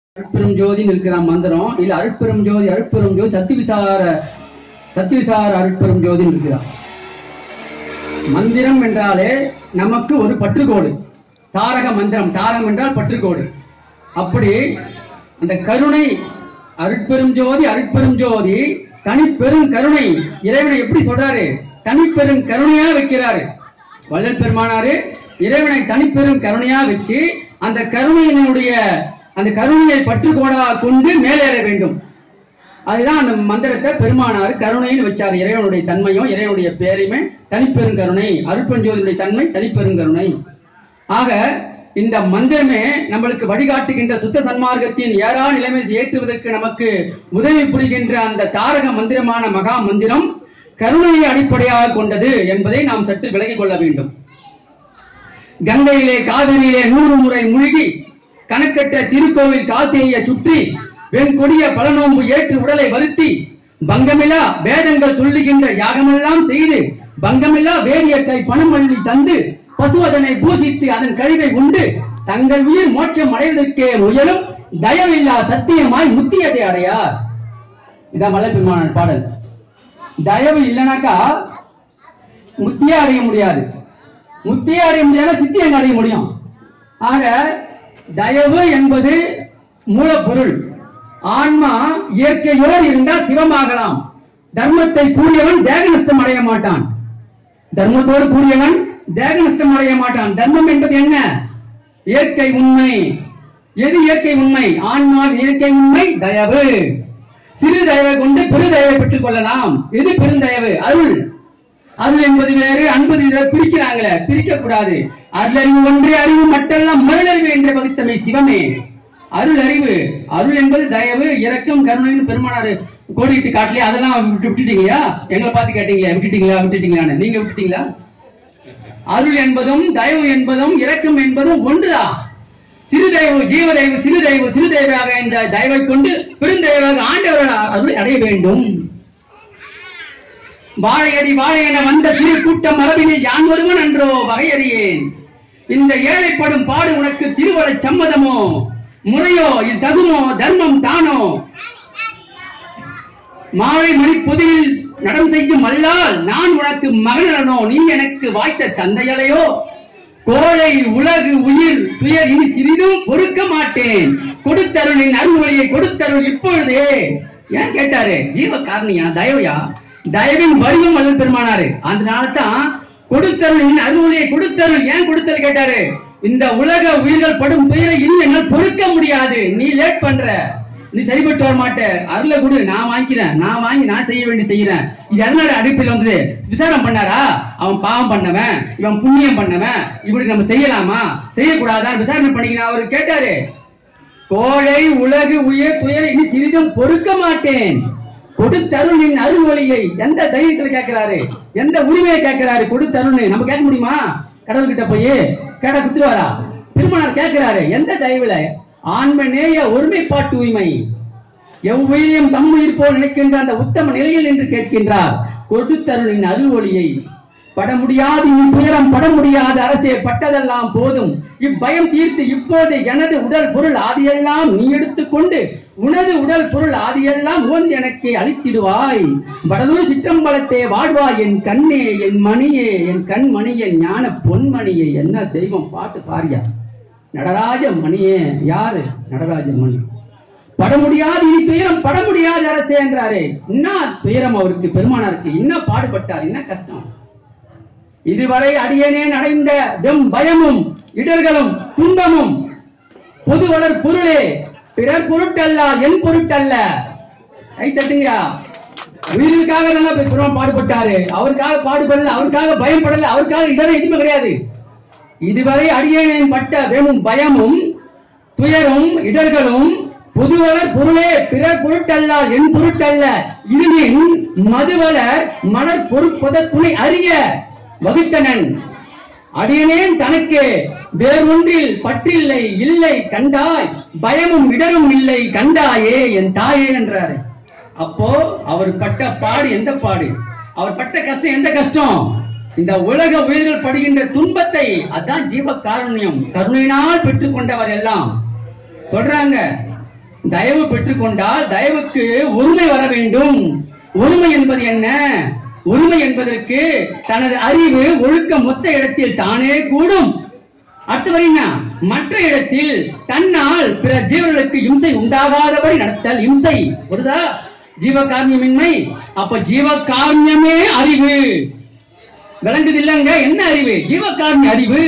அருட்பெரும் ஜோதின்னு இருக்கிற மந்திரம் இல்ல அருட்பெரும் ஜோதி அருட்பெரும் ஜோதி சத்தி விசார சத்தி விசார அருட்பெரும் ஜோதின்னு இருக்குதா மந்திரம் என்றாலே நமக்கு ஒரு பற்றுக்கோடு தாரக மந்திரம் தாரகம் என்றால் பற்றுக்கோடு அப்படி அந்த கருணை அருட்பெரும் ஜோதி அருட்பெரும் ஜோதி தனிப்பெரும் கருணை இறைவனை எப்படி சொல்றாரு தனிப்பெரும் கருணையா வைக்கிறாரு வள்ளல் பெருமானாரு இறைவனை தனிப்பெரும் கருணையா வச்சு அந்த கருணையினுடைய அந்த கருணையை பற்றுக்கோடா கொண்டு மேலேற வேண்டும் அதுதான் அந்த மந்திரத்தை பெருமானார் கருணைன்னு வச்சார் இறைவனுடைய தன்மையும் இறைவனுடைய பேரையுமே தனிப்பெரும் கருணை அருட்பஞ்சோதியுடைய தன்மை தனிப்பெரும் கருணை ஆக இந்த மந்திரமே நம்மளுக்கு வழிகாட்டுகின்ற சுத்த சன்மார்க்கத்தின் ஏறா நிலைமை ஏற்றுவதற்கு நமக்கு உதவி புரிகின்ற அந்த தாரக மந்திரமான மகா மந்திரம் கருணையை அடிப்படையாக கொண்டது என்பதை நாம் சற்று விலகிக் கொள்ள வேண்டும் கங்கையிலே காவிரியிலே நூறு முறை மூழ்கி கணக்கற்ற திருக்கோவில் காத்தேய சுற்றி வெண்கொடிய பலநோம்பு ஏற்று உடலை வருத்தி பங்கமில்லா வேதங்கள் சொல்லுகின்ற யாகமெல்லாம் செய்து பங்கமில்லா வேரியத்தை பணம் அள்ளி தந்து பசுவதனை பூசித்து அதன் கழிவை உண்டு தங்கள் உயிர் மோட்சம் அடைவதற்கே முயலும் தயவில்லா சத்தியமாய் முத்தியதை அடையார் இதான் மலைப்பெருமான பாடல் தயவு இல்லைனாக்கா முத்தியே அடைய முடியாது முத்தியே அடைய முடியாத சித்தி எங்க அடைய முடியும் ஆக தயவு என்பது மூலப்பொருள் ஆன்மா இயற்கையோடு இருந்தால் சிவமாகலாம் தர்மத்தை கூடியவன் தேக நஷ்டம் அடைய மாட்டான் தர்மத்தோடு கூடியவன் தேக நஷ்டம் அடைய மாட்டான் தர்மம் என்பது என்ன இயற்கை உண்மை எது இயற்கை உண்மை ஆன்மா இயற்கை உண்மை தயவு சிறு தயவை கொண்டு பெரு தயவை பெற்றுக் கொள்ளலாம் எது பெருந்தயவு அருள் அருள் என்பது வேறு அன்பு வேறு பிரிக்கிறாங்களே பிரிக்க கூடாது அருளறிவு ஒன்றே அறிவு மற்றெல்லாம் மருளறிவு என்ற வகுத்தமை சிவமே அருள் அறிவு அருள் என்பது தயவு இரக்கம் கருணைன்னு பெருமானார் கோடிட்டு காட்டலையே அதெல்லாம் விட்டு விட்டுட்டீங்களா எங்களை பார்த்து கேட்டீங்களா விட்டுட்டீங்களா விட்டுட்டீங்களான்னு நீங்க விட்டுட்டீங்களா அருள் என்பதும் தயவு என்பதும் இரக்கம் என்பதும் ஒன்றுதான் சிறு தயவு ஜீவ தயவு சிறு தயவு சிறு தயவாக இந்த தயவை கொண்டு பெருந்தயவாக ஆண்டவர் அருளை அடைய வேண்டும் வாழையடி வாழை என வந்த திரு கூட்டம் மரபினில் யான் ஒருவன் அன்றோ வகையறியேன் இந்த ஏழைப்படும் பாடு உனக்கு திருவளை சம்மதமோ முறையோ இது தகுமோ தர்மம் தானோ மாலை மணி பொதியில் நடம் செய்யும் அல்லால் நான் உனக்கு மகனோ நீ எனக்கு வாய்த்த தந்தையலையோ கோழை உலகு உயிர் துயர் இனி சிறிதும் பொறுக்க மாட்டேன் கொடுத்தருளின் அருள்வழியை கொடுத்தருள் இப்பொழுதே ஏன் கேட்டாரு ஜீவ காரணியா தயவையா தயவின் வடிவம் அல்லல் பெருமானாரு அதனால தான் கொடுத்தருளின் அருள்வழியை கொடுத்தருள் ஏன் கொடுத்தருள் கேட்டாரு இந்த உலக உயிர்கள் படும் துயரை இன்னும் என்னால் பொறுக்க முடியாது நீ லேட் பண்ற நீ சரிபட்டு வர மாட்ட அருளை கொடு நான் வாங்கிக்கிறேன் நான் வாங்கி நான் செய்ய வேண்டி செய்யறேன் இது எதனால அடிப்பில் வந்தது விசாரணை பண்ணாரா அவன் பாவம் பண்ணவன் இவன் புண்ணியம் பண்ணவன் இப்படி நம்ம செய்யலாமா செய்யக்கூடாதா விசாரணை பண்ணிக்கணும் அவரு கேட்டாரு கோழை உலகு உயர் துயர் இனி சிறிதும் பொறுக்க மாட்டேன் கொடுத்தருளின் அருள்வழியை எந்த தைரியத்துல கேட்கிறாரு எந்த உரிமையை கேட்கிறாரு கொடுத்தருள்னு நம்ம கேட்க முடியுமா கடவுள்கிட்ட போய் கேட்டா குத்துருவாரா திருமணர் கேட்கிறாரு எந்த தயவுல ஆன்ம நேய ஒருமைப்பாட்டு உரிமை எவ்வுயிரையும் தம் உயிர் போல் நினைக்கின்ற அந்த உத்தம நிலையில் என்று கேட்கின்றார் கொடுத்தருளின் அருள்வழியை பட முடியாது இனி துயரம் பட முடியாத அரசே பட்டதெல்லாம் போதும் இப்பயம் தீர்த்து இப்போது எனது உடல் பொருள் ஆதியெல்லாம் நீ எடுத்துக்கொண்டு உனது உடல் பொருள் ஆதியெல்லாம் ஓந்து எனக்கு அளித்திடுவாய் வடலூர் சிற்றம்பலத்தே வாழ்வாய் என் கண்ணே என் மணியே என் கண் மணியே ஞான பொன்மணியே என்ன தெய்வம் பாட்டு பாரியா நடராஜ மணியே யாரு நடராஜ மணி பட முடியாது இனி துயரம் பட முடியாது அரசே என்றாரே என்ன துயரம் அவருக்கு பெருமானாருக்கு என்ன பாடுபட்டார் என்ன கஷ்டம் இதுவரை அடியேனேன் அடைந்த வெம் பயமும் இடர்களும் துன்பமும் பொதுவளர் பொருளே பிறர் பொருட்டல்ல என் பொருட்டல்ல கை தட்டுங்க உயிருக்காக நல்லா பெருமாள் பாடுபட்டாரு அவருக்காக பாடுபடல அவருக்காக பயப்படல அவருக்காக இடரை எதுவுமே கிடையாது இதுவரை அடியேன் பட்ட வெறும் பயமும் துயரும் இடர்களும் பொதுவளர் பொருளே பிறர் பொருட்டல்ல என் பொருட்டல்ல இருமின் மதுவளர் மலர் பொருட்பத துணை அறிய வகுத்தனன் அடியனேன் தனக்கு வேறொன்றில் பற்றில்லை இல்லை கண்டாய் பயமும் இடரும் இல்லை கண்டாயே என் தாயே என்றாரு அப்போ அவர் பட்ட பாடு எந்த பாடு அவர் பட்ட கஷ்டம் எந்த கஷ்டம் இந்த உலக உயிர்கள் படுகின்ற துன்பத்தை அதான் ஜீவ காருண்யம் கருணையினால் பெற்றுக்கொண்டவர் எல்லாம் சொல்றாங்க தயவு பெற்றுக்கொண்டால் தயவுக்கு ஒருமை வர வேண்டும் ஒருமை என்பது என்ன ஒருமை என்பதற்கு தனது அறிவு ஒழுக்க மொத்த இடத்தில் தானே கூடும் அடுத்து வரீங்க மற்ற இடத்தில் தன்னால் பிற ஜீவர்களுக்கு இம்சை உண்டாகாதபடி நடத்தல் இம்சை வருதா ஜீவகாரண்யமின்மை அப்ப ஜீவகாரண்யமே அறிவு விளங்குது இல்லைங்க என்ன அறிவு ஜீவகாரண்ய அறிவு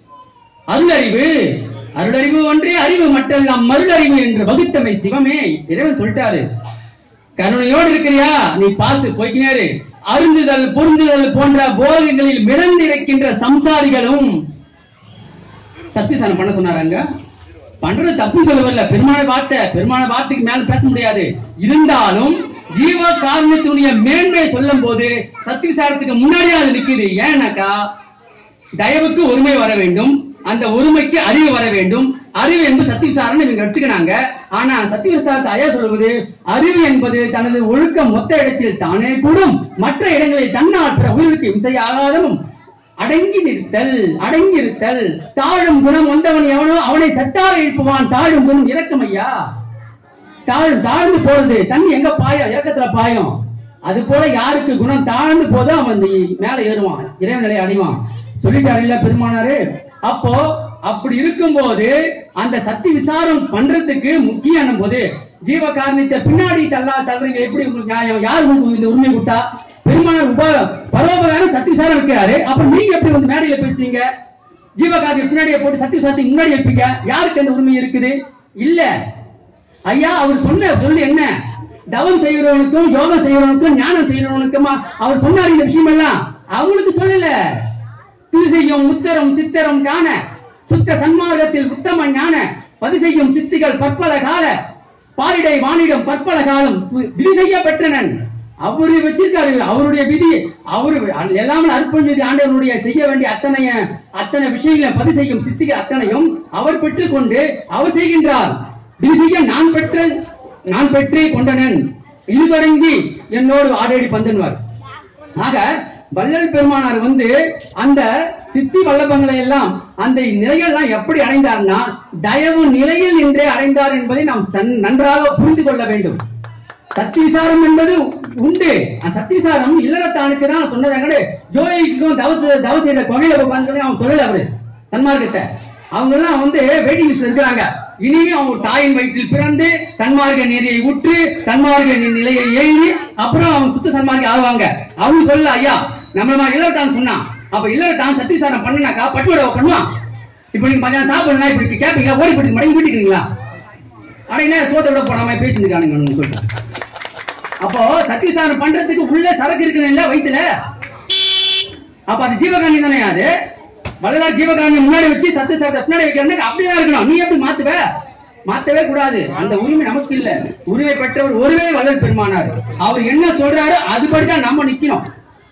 அருளறிவு அருளறிவு ஒன்றே அறிவு மற்றெல்லாம் மருளறிவு என்று வகுத்தமை சிவமே இறைவன் சொல்லிட்டாரு கருணையோடு இருக்கிறியா நீ பாசு போய்க்கினாரு அருந்துதல் பொருந்துதல் போன்ற போகங்களில் மிதந்திருக்கின்ற சம்சாரிகளும் சத்தியசானம் பண்ண சொன்னாராங்க பண்றது தப்புன்னு சொல்ல வரல பெருமான வார்த்தை பெருமான வார்த்தைக்கு மேல பேச முடியாது இருந்தாலும் ஜீவ காரணத்தினுடைய மேன்மையை சொல்லும் போது சத்தியசாரத்துக்கு முன்னாடியே அது நிக்குது ஏன்னாக்கா தயவுக்கு ஒருமை வர வேண்டும் அந்த ஒருமைக்கு அறிவு வர வேண்டும் அறிவு என்பது சத்தியசாரன் இவங்க எடுத்துக்கினாங்க ஆனா சத்தியசாரத்தை ஐயா சொல்வது அறிவு என்பது தனது ஒழுக்கம் மொத்த இடத்தில் தானே கூடும் மற்ற இடங்களில் தன்னால் பிற உயிருக்கு இம்சையாகாதவும் அடங்கி நிறுத்தல் அடங்கி இருத்தல் தாழும் குணம் வந்தவன் எவனோ அவனை சட்டார எழுப்புவான் தாழும் குணம் இறக்கம் ஐயா தாழும் தாழ்ந்து போறது தண்ணி எங்க பாயும் இறக்கத்துல பாயும் அது போல யாருக்கு குணம் தாழ்ந்து போதோ அவன் இந்த மேல ஏறுவான் இறைவன் நிலையை அடைவான் சொல்லிட்டாரு இல்ல பெருமானாரு அப்போ அப்படி இருக்கும்போது அந்த சக்தி விசாரம் பண்றதுக்கு முக்கியம் போது ஜீவ காரணத்தை பின்னாடி தள்ளா தள்ளுறீங்க எப்படி உங்களுக்கு நியாயம் யார் உங்களுக்கு இந்த உரிமை கொடுத்தா பெருமானார் உப பரோபகார சக்தி விசாரம் வைக்கிறாரு அப்ப நீங்க எப்படி வந்து மேடையில பேசுறீங்க ஜீவகாரணத்தை பின்னாடியே போட்டு சக்தி விசாரத்துக்கு முன்னாடி வைப்பீங்க யாருக்கு அந்த உரிமை இருக்குது இல்ல ஐயா அவர் சொன்ன சொல்லு என்ன தவம் செய்கிறவனுக்கும் யோகம் செய்கிறவனுக்கும் ஞானம் செய்கிறவனுக்குமா அவர் சொன்னார் இந்த விஷயம் எல்லாம் அவங்களுக்கு சொல்லல திருசெய்யும் முத்தரம் சித்தரம் காண சுத்த சன்மார்க்கத்தில் உத்தம ஞான பதிசெய்யும் சித்திகள் பற்பல கால பாரிடை வாணிடம் பற்பல காலம் வி- விதி செய்ய பெற்றனன் அவரு வச்சிருக்காரு அவருடைய விதி அவரு எல்லாமே அர்ப்பணம் செய்து ஆண்டவருடைய செய்ய வேண்டிய அத்தனைய அத்தனை விஷயங்களை பதிவு செய்யும் சித்திகள் அத்தனையும் அவர் பெற்றுக்கொண்டு அவர் செய்கின்றார் விதி செய்ய நான் பெற்ற நான் பெற்றே கொண்டனன் இது தொடங்கி என்னோடு ஆடேடி பந்தன்வார் ஆக வள்ளல் பெருமானார் வந்து அந்த சித்தி வல்லபங்களை எல்லாம் அந்த நிலையெல்லாம் எப்படி அடைந்தார்னா தயவு நிலையில் நின்றே அடைந்தார் என்பதை நாம் சன்- நன்றாக புரிந்து கொள்ள வேண்டும் சத்திவிசாரம் என்பது உண்டு அந்த சத்திவிசாரம் இல்லறத்தானுக்கு தான் சொன்னதாங்க ஜோதிக்கும் தவத்து தவத்தையில கொகையில உட்காந்து அவன் சொல்லல அவரு சன்மார்க்கத்தை அவங்க எல்லாம் வந்து வெயிட்டிங் லிஸ்ட்ல இருக்கிறாங்க இனியும் அவங்க தாயின் வயிற்றில் பிறந்து சன்மார்க்க நெறியை உற்று சன்மார்க்க நி- நிலையை ஏறி அப்புறம் அவங்க சுத்த சன்மார்க்க ஆகுவாங்க அவங்க சொல்லல ஐயா நம்ம மாதிரி இல்லறத்தான் சொன்னான் அப்ப இல்லறத்தான் சத்திவிசாரம் பண்ணுனாக்கா பட்டுவட பண்ணுவான் இப்ப நீங்க மதியானம் சாப்பிடணும் இப்படி கேப்பீங்க ஓடி போட்டு மடங்கி வீட்டுக்கிறீங்களா ஆனா என்ன சோத்தை விட போனாம பேசிருக்கானுங்க சொல்லிட்டு அப்போ சத்தியசாரம் பண்றதுக்கு உள்ள சரக்கு இருக்கணும் இல்ல வயித்துல அப்ப அது ஜீவகாந்தி தானே அது வள்ளலார் ஜீவகாந்தி முன்னாடி வச்சு சத்தியசாரத்தை பின்னாடி வைக்கிறேன்னு அப்படிதான் இருக்கணும் நீ எப்படி மாத்துவ மாத்தவே கூடாது அந்த உரிமை நமக்கு இல்ல உரிமை பெற்றவர் ஒருவே வள்ளல் பெருமானார் அவர் என்ன சொல்றாரோ அதுபடிதான் நம்ம நிக்கணும்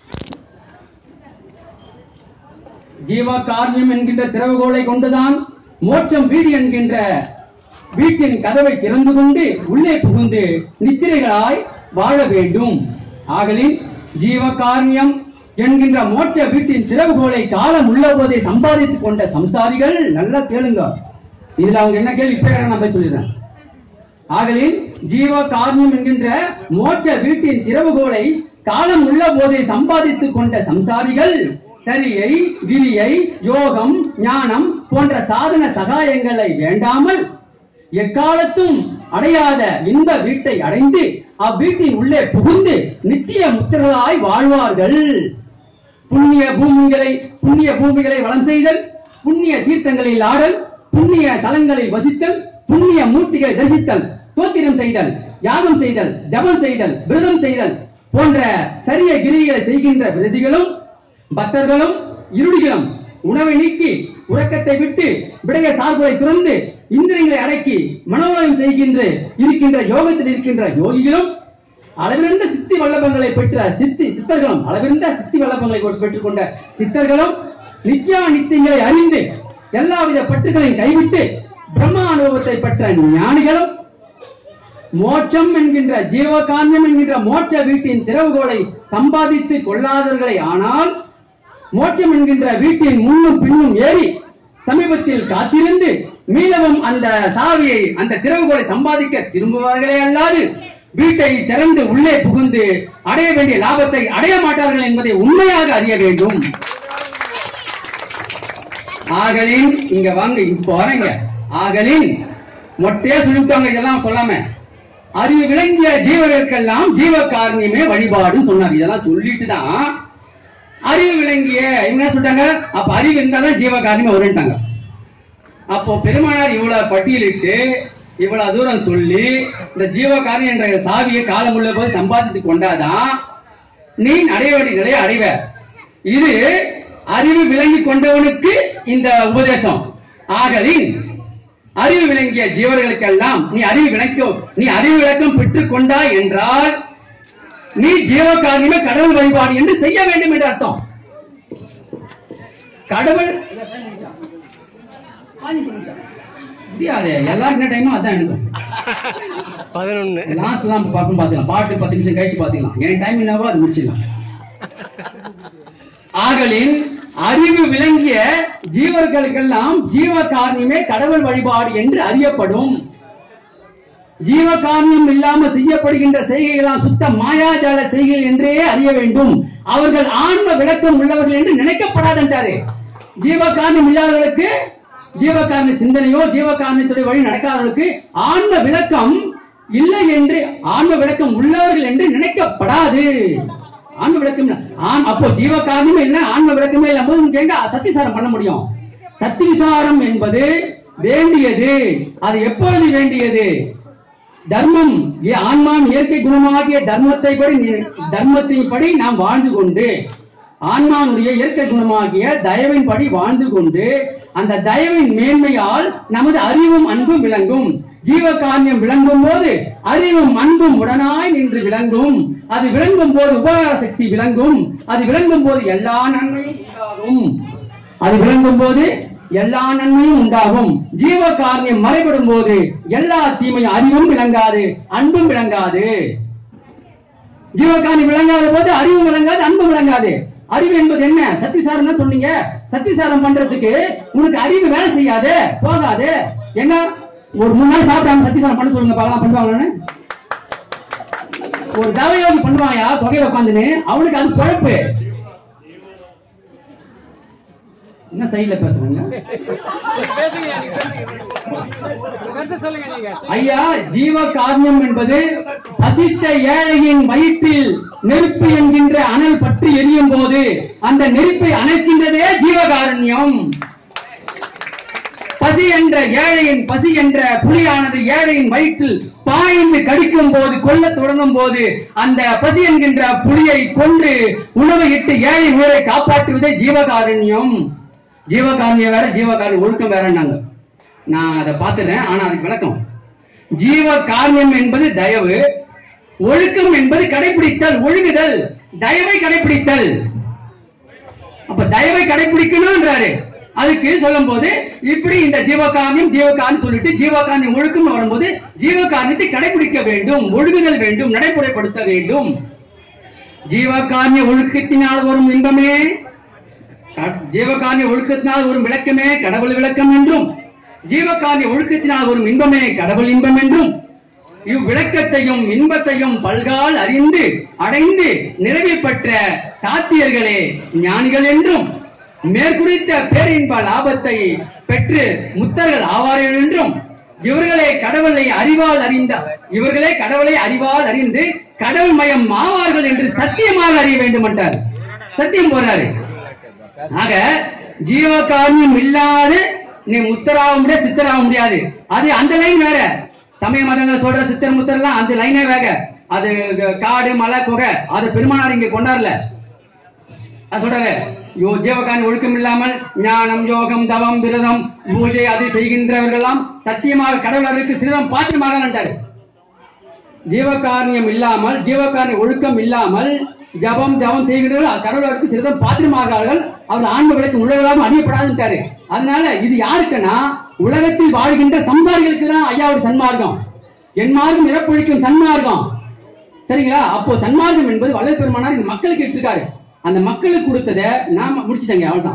ஜீவ காரியம் என்கின்ற திறவுகோலை கொண்டுதான் மோட்சம் வீடு என்கின்ற வீட்டின் கதவை திறந்து கொண்டு உள்ளே புகுந்து நித்திரைகளாய் வாழ வேண்டும் ஆகலின் ஜீவ காரியம் என்கின்ற மோட்ச வீட்டின் திறவுகோலை காலம் உள்ள போதே சம்பாதித்துக் கொண்ட சம்சாரிகள் நல்லா கேளுங்க இதுல அவங்க என்ன கேள்வி இப்ப நான் போய் சொல்லிடுறேன் ஆகலின் ஜீவ காரணம் என்கின்ற மோட்ச வீட்டின் திறவுகோலை காலம் உள்ள போதே சம்பாதித்துக் கொண்ட சம்சாரிகள் சரியை கிரியை யோகம் ஞானம் போன்ற சாதன சகாயங்களை வேண்டாமல் எக்காலத்தும் அடையாத இன்ப வீட்டை அடைந்து அவ்வீட்டின் உள்ளே புகுந்து நித்திய முத்திரர்களாய் வாழ்வார்கள் புண்ணிய பூமிகளை புண்ணிய பூமிகளை வளம் செய்தல் புண்ணிய தீர்த்தங்களில் ஆடல் புண்ணிய தலங்களில் வசித்தல் புண்ணிய மூர்த்திகளை தரிசித்தல் தோத்திரம் செய்தல் யாகம் செய்தல் ஜபம் செய்தல் விரதம் செய்தல் போன்ற சரிய கிரிகளை செய்கின்ற விரதிகளும் பக்தர்களும் இருடிகளும் உணவை நீக்கி உறக்கத்தை விட்டு விடைய சார்புகளை துறந்து இந்திரியங்களை அடக்கி மனோலயம் செய்கின்ற இருக்கின்ற யோகத்தில் இருக்கின்ற யோகிகளும் அளவிருந்த சித்தி வல்லபங்களை பெற்ற சித்தி சித்தர்களும் அளவிருந்த சித்தி வல்லபங்களை பெற்றுக் கொண்ட சித்தர்களும் நித்யா நித்தியங்களை அறிந்து எல்லாவித பற்றுகளையும் கைவிட்டு பிரம்ம அனுபவத்தை பெற்ற ஞானிகளும் மோட்சம் என்கின்ற ஜீவகாந்தம் என்கின்ற மோட்ச வீட்டின் திறவுகோலை சம்பாதித்து கொள்ளாதவர்களை ஆனால் மோட்சம் என்கின்ற வீட்டின் முன்னும் பின்னும் ஏறி சமீபத்தில் காத்திருந்து மீளவும் அந்த சாவியை அந்த திறவுகோலை சம்பாதிக்க திரும்புவார்களே அல்லாது வீட்டை திறந்து உள்ளே புகுந்து அடைய வேண்டிய லாபத்தை அடைய மாட்டார்கள் என்பதை உண்மையாக அறிய வேண்டும் ஆகலின் இங்க வாங்க இப்போ வரங்க ஆகலின் மொட்டையா சொல்லிவிட்டாங்க இதெல்லாம் சொல்லாம அறிவு விளங்கிய ஜீவர்களுக்கெல்லாம் ஜீவ காரணியமே வழிபாடுன்னு சொன்னாங்க இதெல்லாம் சொல்லிட்டு தான் அறிவு விளங்கிய இவங்க என்ன சொல்லிட்டாங்க அப்ப அறிவு இருந்தாதான் ஜீவ காரணியம் வரும்ட்டாங்க அப்போ பெருமானார் இவ்வளவு பட்டியலிட்டு இவ்வளவு தூரம் சொல்லி இந்த ஜீவகாரணி என்ற சாவியை காலம் உள்ள போது சம்பாதித்து கொண்டாதான் நீ அடைய வேண்டிய நிலையை அடைவ இது அறிவு விளங்கி கொண்டவனுக்கு இந்த உபதேசம் ஆகலின் அறிவு விளங்கிய ஜீவர்களுக்கெல்லாம் நீ அறிவு விளக்கம் நீ அறிவு விளக்கம் பெற்றுக் கொண்டாய் என்றால் நீ ஜீவகாரியமே கடவுள் வழிபாடு என்று செய்ய வேண்டும் என்று அர்த்தம் கடவுள் முடியாது எல்லாருக்கும் என்ன டைமும் அதான் எடுக்கும் பதினொன்னு லாஸ்ட் எல்லாம் பார்க்கும் பார்த்துக்கலாம் பாட்டு பத்து நிமிஷம் கழிச்சு பார்த்துக்கலாம் என் டைம் என்னவோ அது முடிச்சிடலாம் ஆகலின் அறிவு விளங்கிய ஜீவர்களுக்கெல்லாம் ஜீவ காரணியமே கடவுள் வழிபாடு என்று அறியப்படும் ஜீவ காரணம் இல்லாம செய்யப்படுகின்ற செய்கைகளாம் சுத்த மாயாஜால செய்கைகள் என்றே அறிய வேண்டும் அவர்கள் ஆன்ம விளக்கம் உள்ளவர்கள் என்று நினைக்கப்படாதென்றாரு ஜீவ காரணம் இல்லாதவர்களுக்கு ஜீவகாரண சிந்தனையோ ஜீவகாரணத்துடைய வழி நடக்காதவர்களுக்கு ஆன்ம விளக்கம் இல்லை என்று ஆன்ம விளக்கம் உள்ளவர்கள் என்று நினைக்கப்படாது ஆன்ம விளக்கம் இல்ல. ஆன் அப்போ ஜீவகாரணமே இல்லை ஆன்ம விளக்கமே இல்லை போது கேங்க சத்திசாரம் பண்ண முடியும் சத்திவிசாரம் என்பது வேண்டியது அது எப்பொழுது வேண்டியது தர்மம் ஏ- ஆன்மாவின் இயற்கை குணமாகிய தர்மத்தை படி தர்மத்தின் படி நாம் வாழ்ந்து கொண்டு ஆன்மானுடைய இயற்கை குணமாகிய தயவின் படி வாழ்ந்து கொண்டு அந்த தயவின் மேன்மையால் நமது அறிவும் அன்பும் விளங்கும் ஜீவகாரியம் விளங்கும் போது அறிவும் அன்பும் உடனாய் நின்று விளங்கும் அது விளங்கும் போது உபகார சக்தி விளங்கும் அது விளங்கும் போது எல்லா நன்மையும் உண்டாகும் அது விளங்கும் போது எல்லா நன்மையும் உண்டாகும் ஜீவ காரணியம் மறைபடும் போது எல்லா தீமையும் அறிவும் விளங்காது அன்பும் விளங்காது ஜீவகாரணி விளங்காத போது அறிவும் விளங்காது அன்பும் விளங்காது அறிவு என்பது என்ன சத்திசாரம் தான் சொன்னீங்க சத்திசாரம் பண்றதுக்கு உனக்கு அறிவு வேலை செய்யாது போகாது எங்க ஒரு மூணு நாள் சாப்பிடாம சத்திசாரம் பண்ண சொல்லுங்க பார்க்கலாம் பண்ணுவாங்கன்னு ஒரு தவயோகம் பண்ணுவாயா தொகையில உட்காந்துன்னு அவனுக்கு அது குழப்பு என்ன சைடுல பேசுறாங்க ஐயா ஜீவ காரியம் என்பது பசித்த ஏழையின் வயிற்றில் நெருப்பு என்கின்ற அனல் பற்றி எரியும் போது அந்த நெருப்பை அணைக்கின்றதே ஜீவகாருண்யம் பசி என்ற ஏழையின் பசி என்ற புலியானது ஏழையின் வயிற்றில் பாய்ந்து கடிக்கும் போது கொல்ல தொடங்கும் போது அந்த பசி என்கின்ற புலியை கொன்று உணவை இட்டு ஏழை உயிரை காப்பாற்றுவதே ஜீவகாருண்யம் ஜீவகாருண்யம் வேற ஜீவகாருண்யம் ஒழுக்கம் வேறன்னாங்க நான் அதை பார்த்துட்டேன் ஆனா அதுக்கு விளக்கம் ஜீவ காரணம் என்பது தயவு ஒழுக்கம் என்பது கடைபிடித்தல் ஒழுகுதல் தயவை கடைபிடித்தல் அப்ப தயவை கடைபிடிக்கணும்ன்றாரு அதுக்கு சொல்லும் போது இப்படி இந்த ஜீவகாரணியம் ஜீவகாரணியம் சொல்லிட்டு ஜீவகாரணியம் ஒழுக்கம் வரும்போது ஜீவகாரணியத்தை கடைபிடிக்க வேண்டும் ஒழுகுதல் வேண்டும் நடைமுறைப்படுத்த வேண்டும் ஜீவகாரணிய ஒழுக்கத்தினால் வரும் இன்பமே க- ஜீவகாரணிய ஒழுக்கத்தினால் வரும் விளக்கமே கடவுள் விளக்கம் என்றும் ஜீவகாரணிய ஒழுக்கத்தினால் வரும் இன்பமே கடவுள் இன்பம் என்றும் இவ்விளக்கத்தையும் இன்பத்தையும் பல்கால் அறிந்து அடைந்து நிறைவு பெற்ற சாத்தியர்களே ஞானிகள் என்றும் மேற்குறித்த பேரின்ப லாபத்தை பெற்று முத்தர்கள் ஆவார்கள் என்றும் இவர்களே கடவுளை அறிவால் அறிந்த இவர்களே கடவுளை அறிவால் அறிந்து கடவுள் மயம் ஆவார்கள் என்று சத்தியமாக அறிய வேண்டும் என்றார் சத்தியம் போறாரு ஆக ஜீவகாரணியம் இல்லாத நீ முத்தராக முடியாது சித்தராக முடியாது அது அந்த லைன் வேற சமய மதங்கள் சொல்ற சித்தர் முத்தர்லாம் அந்த லைனே வேக அது காடு மலை குகை அது பெருமானார் இங்க கொண்டாடல அது சொல்றாரு யோ ஜீவகாரணி ஒழுக்கம் இல்லாமல் ஞானம் யோகம் தவம் விரதம் பூஜை அது செய்கின்றவர்களெல்லாம் சத்தியமாக கடவுளருக்கு சிறிதம் பாத்திரமாக ஜீவகாரணியம் இல்லாமல் ஜீவகாரணி ஒழுக்கம் இல்லாமல் ஜபம் ஜபம் செய்கிறவர்கள் கடவுளருக்கு சிறிதம் பாத்திரமாகிறார்கள் அவர் ஆன்ம விளக்கு உள்ளவர்களாகவும் அறியப்படாதுன்றாரு அதனால இது யாருக்குன்னா உலகத்தில் வாழ்கின்ற சம்சாரிகளுக்கு தான் ஐயாவுடைய சன்மார்க்கம் என் மார்க்கம் இறப்பொழிக்கும் சன்மார்க்கம் சரிங்களா அப்போ சன்மார்க்கம் என்பது வள்ளல் பெருமானார் இந்த மக்களுக்கு இட்டிருக்காரு அந்த மக்களுக்கு கொடுத்ததை நாம முடிச்சிட்டங்க அவ்வளவுதான்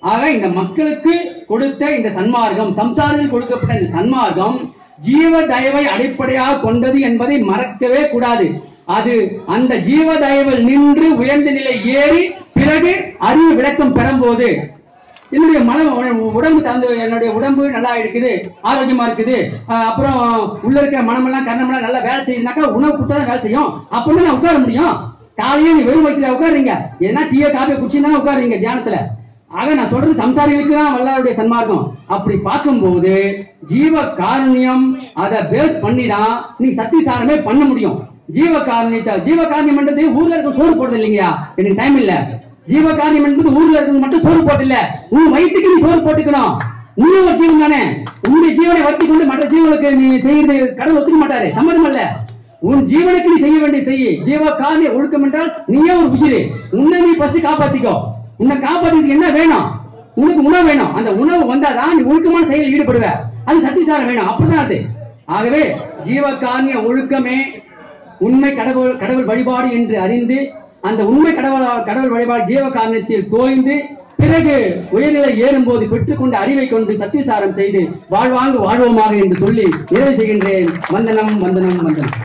ஆக இந்த மக்களுக்கு கொடுத்த இந்த சன்மார்க்கம் சம்சாரிகள் கொடுக்கப்பட்ட இந்த சன்மார்க்கம் ஜீவ தயவை அடிப்படையாக கொண்டது என்பதை மறக்கவே கூடாது அது அந்த ஜீவ தயவில் நின்று உயர்ந்த நிலை ஏறி பிறகு அறிவு விளக்கம் பெறும்போது என்னுடைய மன உடம்பு தந்து என்னுடைய உடம்பு நல்லா இருக்குது ஆரோக்கியமா இருக்குது அஹ் அப்புறம் உள்ள இருக்கிற மனமெல்லாம் கண்ணமெல்லாம் நல்லா வேலை செய்யுதுனாக்கா உணவு கொடுத்தா தான் வேலை செய்யும் அப்பதான் நான் உட்கார முடியும் காலையில நீ வெறும் வயிற்றுல உட்காருங்க ஏன்னா டீயை காஃபி குடிச்சுதான் உட்காருங்க தியானத்துல ஆக நான் சொல்றது சம்சாரிகளுக்கு தான் வல்லாருடைய சன்மார்க்கம் அப்படி பார்க்கும்போது ஜீவ காருண்யம் அதை பேஸ் பண்ணி தான் நீ சத்திசாரமே பண்ண முடியும் ஜீவ காரணியத்தை ஜீவ காரணியம்ன்றது ஊர்ல இருக்க சோறு போடுறது இல்லைங்கயா எனக்கு டைம் இல்ல ஜீவ காரியம் என்பது ஊர்ல இருக்கிறது மட்டும் சோறு போட்டு இல்ல உன் வயிற்றுக்கு நீ சோறு போட்டுக்கணும் நீ ஒரு ஜீவன் தானே உன்னுடைய ஜீவனை வர்த்தி கொண்டு மற்ற ஜீவனுக்கு நீ செய்யறது கடவுள் ஒத்துக்க மாட்டாரு சம்மதம் அல்ல உன் ஜீவனுக்கு நீ செய்ய வேண்டிய செய்ய ஜீவ காரிய ஒழுக்கம் என்றால் நீயே ஒரு உயிர் உன்னை நீ ஃபர்ஸ்ட் காப்பாத்திக்கோ உன்னை காப்பாத்திக்கு என்ன வேணும் உனக்கு உணவு வேணும் அந்த உணவு வந்தாதான் நீ ஒழுக்கமான செயலில் ஈடுபடுவ அது சத்திசாரம் வேணும் அப்படிதான் அது ஆகவே ஜீவ காரிய ஒழுக்கமே உண்மை கடவுள் கடவுள் வழிபாடு என்று அறிந்து அந்த உண்மை கடவுள் கடவுள் வழிபாடு ஜீவ காரணத்தில் தோய்ந்து பிறகு உயர்நிலை ஏறும்போது பெற்றுக்கொண்ட அறிவை கொண்டு சத்தியசாரம் செய்து வாழ்வாங்கு வாழ்வோமாக என்று சொல்லி நிறைவு செய்கின்றேன் வந்தனம் வந்தனம் வந்தனம்